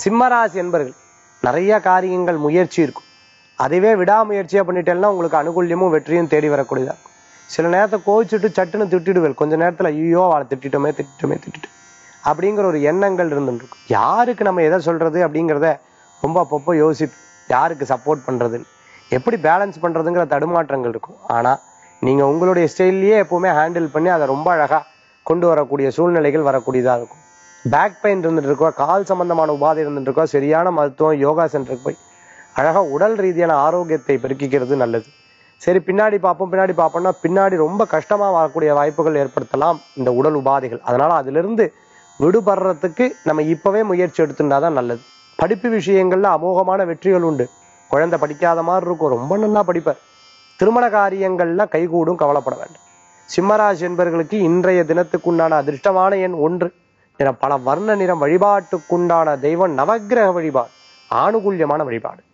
சிம்மராசி என்பர்கள் நிறைய காரியங்கள் முயற்சி இருக்கும் அதுவே விடாமுயற்சியா பண்ணிட்டேன்னா உங்களுக்கு அனுகூல்யமும் வெற்றியும் தேடி வரக்கூடியதா இருக்கும். சில நேரத்தை கோவிச்சுட்டு சட்டுன்னு திட்டிடுவேன் கொஞ்ச நேரத்துல ஐயோ அவளை திட்டிட்டோமே திட்டிட்டோமே திட்டிட்டு அப்படிங்கிற ஒரு எண்ணங்கள் இருந்துட்டு இருக்கும் யாருக்கு நம்ம எதை சொல்றது அப்படிங்கிறத ரொம்ப அப்பப்போ யோசிப்பு யாருக்கு சப்போர்ட் பண்றதுன்னு எப்படி பேலன்ஸ் பண்றதுங்கிற தடுமாற்றங்கள் இருக்கும் ஆனா நீங்க உங்களுடைய ஸ்டைல்லையே எப்பவுமே ஹேண்டில் பண்ணி அதை ரொம்ப அழகா கொண்டு வரக்கூடிய சூழ்நிலைகள் வரக்கூடியதா இருக்கும் பேக் பெயின் இருந்துட்டு இருக்கோ கால் சம்பந்தமான உபாதை இருந்துட்டு இருக்கோ சரியான மருத்துவம் யோகா சென்டருக்கு போய் அழகா உடல் ரீதியான ஆரோக்கியத்தை பெருக்கிக்கிறது நல்லது சரி பின்னாடி பார்ப்போம் பின்னாடி பார்ப்போம்னா பின்னாடி ரொம்ப கஷ்டமா வரக்கூடிய வாய்ப்புகள் ஏற்படுத்தலாம் இந்த உடல் உபாதைகள் அதனால அதிலிருந்து விடுபடுறதுக்கு நம்ம இப்பவே முயற்சி எடுத்துட்டாதான் நல்லது படிப்பு விஷயங்கள்ல அமோகமான வெற்றிகள் உண்டு குழந்தை படிக்காத மாதிரி இருக்கும் ரொம்ப நல்லா படிப்பார் திருமண காரியங்கள்ல கைகூடும் கவலைப்பட வேண்டாம் சிம்மராசி என்பவர்களுக்கு இன்றைய தினத்துக்குண்டான அதிர்ஷ்டமான எண் ஒன்று என பல வர்ண நிறம் வழிபாட்டுக்குண்டான தெய்வம் நவக்கிரக வழிபாடு ஆணுகூல்யமான வழிபாடு